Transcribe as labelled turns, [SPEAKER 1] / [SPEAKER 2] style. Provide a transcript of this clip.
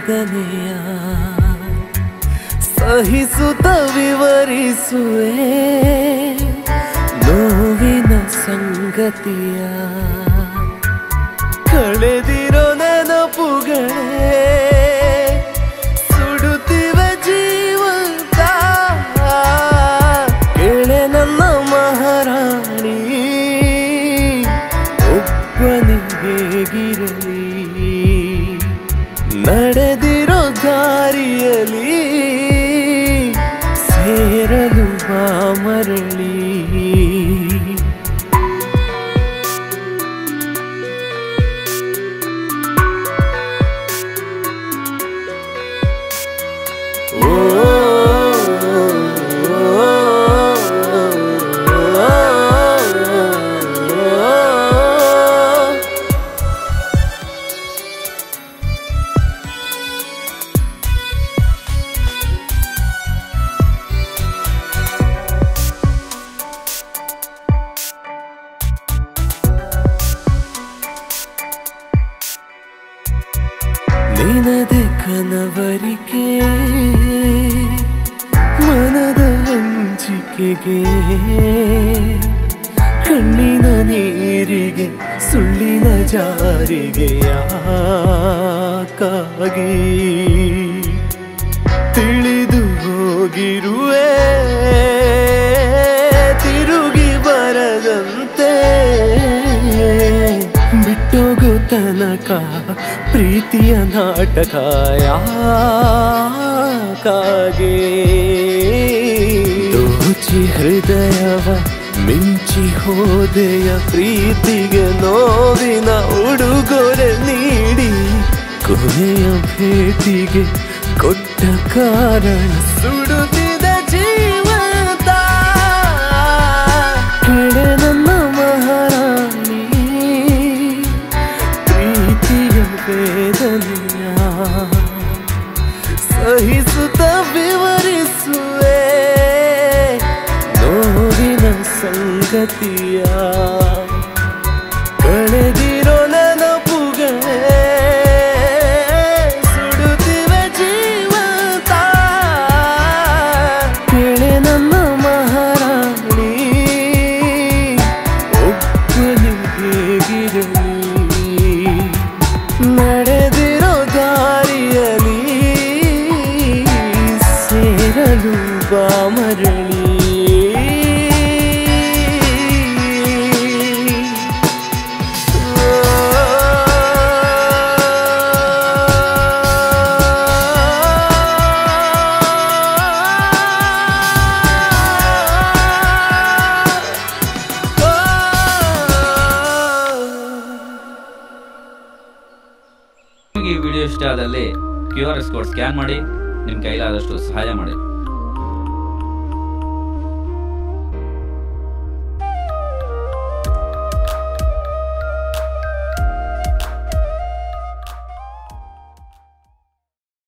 [SPEAKER 1] ವೇದನೆಯ ಸಹಿಸುತ್ತ ವಿವರಿಸುವೆ ನೋವಿನ ಸಂಗತಿಯ ಕಳೆದಿರೋ ನೆನಪುಗಳೇ ಸುಡುತ್ತಿವೆ ಜೀವಂತ ಕೇಳೆ ನನ್ನ ಮಹಾರಾಣಿ ಒಬ್ಬನಿ ಹೇಗಿರಲಿ ನಡೆದಿರೋ ದಾರಿಯಲಿ ಸೇರಲು ಬಾ ಮರಳಿ ನಿನದೆ ಕನವರಿಕೆ ಮನದ ಹಂಚಿಕೆಗೆ ಕಣ್ಣಿನ ನೀರಿಗೆ ಸುಳ್ಳಿನ ಜಾರಿಗೆ ಯಾಕಾಗಿ ತಿಳಿದು ಹೋಗಿರುವೆ ತಿರುಗಿ ಬರದಂತೆ ಬಿಟ್ಟೋಗೋ ತನಕ ಪ್ರೀತಿಯ ನಾಟಕ ಯಾಕಾಗೆ ದೋಚಿ ಹೃದಯವ ಮಿಂಚಿ ಹೋದೆಯ ಪ್ರೀತಿಗೆ ನೋವಿನ ಉಡುಗೊರೆ ನೀಡಿ ಕೊನೆಯ ಭೇಟಿಗೆ ಕೊಟ್ಟ ಕಾರಣ ಸುಡುತ್ತಿದೆ ಜೀವದ ಕೆಳೆ ನನ್ನ ಮಹಾರಾಣಿ ಪ್ರೀತಿಯ ವೇದನೆಯ ಸಹಿಸುತ್ತ ವಿವರಿಸುವೆ ನೋವಿನ ಸಂಗತಿಯ ಕಳೆದಿರೋ ನೆನಪುಗಳೇ ಸುಡುತ್ತಿವೆ ಜೀವಂತ ಕೇಳೆ ನನ್ನ ಮಹಾರಾಣಿ ಒಬ್ಬನು ಹೇಗಿರಲಿ ನಡೆದಿರೋ ದಾರಿಯಲಿ ಸೇರಲು ಬಾ ಮರಳಿ
[SPEAKER 2] ನಿಮಗೆ ಈ ವಿಡಿಯೋ ಇಷ್ಟ ಆದಲ್ಲಿ Q R S code scan ಮಾಡಿ ನಿಮ್ಮ ಕೈಲಾದಷ್ಟು ಸಹಾಯ ಮಾಡಿ